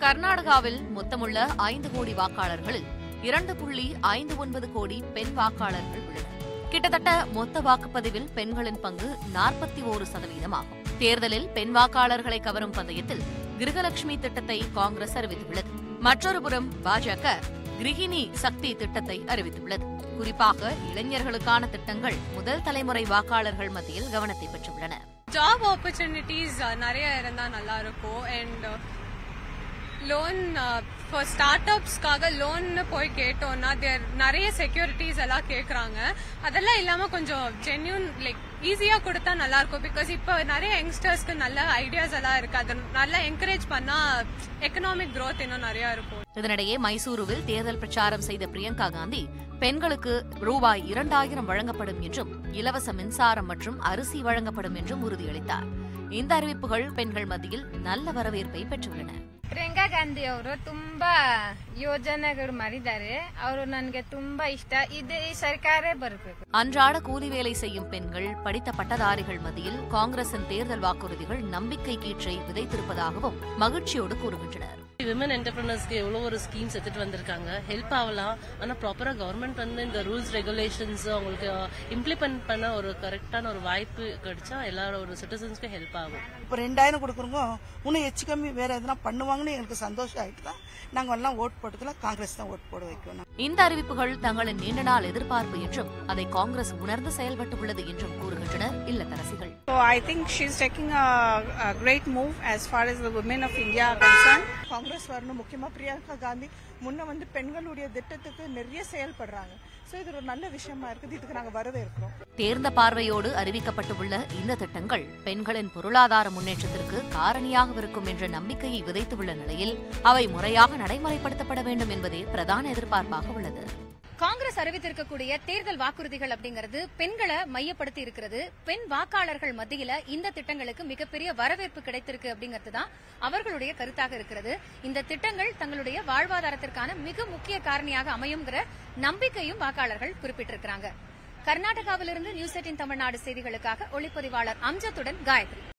கர்நாடகாவில் மொத்தமுள்ள ஐந்து கோடி வாக்காளர்களில் இரண்டு புள்ளி ஐந்து ஒன்பது கோடி பெண் வாக்காளர்கள் உள்ளனர் கிட்டத்தட்ட மொத்த வாக்குப்பதிவில் பெண்களின் பங்கு நாற்பத்தி ஓரு சதவீதமாகும் தேர்தலில் பெண் வாக்காளர்களை கவரும் பந்தயத்தில் கிருகலட்சுமி திட்டத்தை காங்கிரஸ் அறிவித்துள்ளது மற்றொரு புறம் பாஜக கிருகிணி சக்தி திட்டத்தை அறிவித்துள்ளது குறிப்பாக இளைஞர்களுக்கான திட்டங்கள் முதல் தலைமுறை வாக்காளர்கள் மத்தியில் கவனத்தை பெற்றுள்ளன ஜாப் ஆப்பர்ச்சுனிட்டிஸ் நிறைய இருந்தா நல்லா இருக்கும் அண்ட் லோன் ஃபார் ஸ்டார்ட் அப்ஸ்க்காக லோன்னு போய் கேட்டோம்னா தேர் நிறைய செக்யூரிட்டிஸ் எல்லாம் கேட்குறாங்க அதெல்லாம் இல்லாம கொஞ்சம் ஜென்யூன் லைக் ஈஸியா கொடுத்தா நல்லா இருக்கும் பிகாஸ் இப்போ நிறைய யங்ஸ்டர்ஸ்க்கு நல்ல ஐடியாஸ் எல்லாம் இருக்கு அதை நல்லா என்கரேஜ் பண்ணா எக்கனாமிக் growth இன்னும் நிறைய இருக்கும் இதனிடையே மைசூருவில் தேர்தல் பிரச்சாரம் செய்த பிரியங்கா காந்தி பெண்களுக்கு ரூபாய் இரண்டாயிரம் வழங்கப்படும் என்றும் இலவச மின்சாரம் மற்றும் அரிசி வழங்கப்படும் என்றும் உறுதியளித்தார் இந்த அறிவிப்புகள் பெண்கள் மத்தியில் நல்ல வரவேற்பை பெற்றுள்ளன ಪ್ರಿಯಾಂಕಾ ಗಾಂಧಿ ಅವರು ತುಂಬಾ ಯೋಜನೆಗಳು ಮಾಡಿದ್ದಾರೆ ಅವರು ನನಗೆ ತುಂಬಾ ಇಷ್ಟ ಇದು ಈ ಸರ್ಕಾರೇ ಬರಬೇಕು அன்றாட கூலி வேலை செய்யும் பெண்கள் படித்த பட்டதாரிகள் மத்தியில் காங்கிரசின் தேர்தல் வாக்குறுதிகள் நம்பிக்கை கீற்றை விதைத்திருப்பதாகவும் மகிழ்ச்சியோடு கூறுகின்றனர் விமன் என்டர்பிரினர்ஸ்க்கு எவ்வளோ ஒரு ஸ்கீம்ஸ் எடுத்துட்டு வந்திருக்காங்க ஹெல்ப் ஆகலாம் ஆனால் ப்ராப்பராக கவர்மெண்ட் வந்து இந்த ரூல்ஸ் ரெகுலேஷன்ஸ் அவங்களுக்கு இம்ப்ளிமெண்ட் பண்ண ஒரு கரெக்டான ஒரு வாய்ப்பு கிடைச்சா எல்லாரும் ஒரு சிட்டிசன்ஸ்க்கு ஹெல்ப் ஆகும் இப்போ ரெண்டாயிரம் கொடுக்குறோங்க இன்னும் எச்சு கம்மி வேற எதுனா பண்ணுவாங்கன்னு எங்களுக்கு சந்தோஷம் ஆயிட்டு தான் நாங்கள் எல்லாம் ஓட் போட்டதுல காங்கிரஸ் தான் ஓட் போட வைக்கணும் இந்த அறிவிப்புகள் தங்களின் நீண்ட நாள் எதிர்பார்ப்பு என்றும் அதை காங்கிரஸ் உணர்ந்து செயல்பட்டுள்ளது என்றும் கூறுகின்றனர் இல்லத்தரசிகள் So I think she's taking a, a great move as far as the women of India are concerned. Congress வரணும் முக்கியமா பிரியங்கா காந்தி முன்ன வந்து பெண்களுடைய திட்டத்துக்கு நிறைய செயல்படுறாங்க ஸோ இது ஒரு நல்ல விஷயமா இருக்குது இதுக்கு நாங்கள் வரவேற்கிறோம் தேர்ந்த பார்வையோடு அறிவிக்கப்பட்டுள்ள இந்த திட்டங்கள் பெண்களின் பொருளாதார முன்னேற்றத்திற்கு காரணியாகவிருக்கும் என்ற நம்பிக்கையை விதைத்துள்ள நிலையில் அவை முறையாக நடைமுறைப்படுத்தப்பட வேண்டும் என்பதே பிரதான எதிர்பார்ப்பாக உள்ளது காங்கிரஸ் அறிவித்திருக்கக்கூடிய தேர்தல் வாக்குறுதிகள் அப்படிங்கிறது பெண்களை மையப்படுத்தி இருக்கிறது பெண் வாக்காளர்கள் மத்தியில இந்த திட்டங்களுக்கு மிகப்பெரிய வரவேற்பு கிடைத்திருக்கு அப்படிங்கிறது தான் அவர்களுடைய கருத்தாக இருக்கிறது இந்த திட்டங்கள் தங்களுடைய வாழ்வாதாரத்திற்கான மிக முக்கிய காரணியாக அமையுங்கிற நம்பிக்கையும் வாக்காளர்கள் குறிப்பிட்டிருக்கிறாங்க கர்நாடகாவிலிருந்து நியூஸ் எயிட்டின் தமிழ்நாடு செய்திகளுக்காக ஒளிப்பதிவாளர் அம்ஜத்துடன் காயத்ரி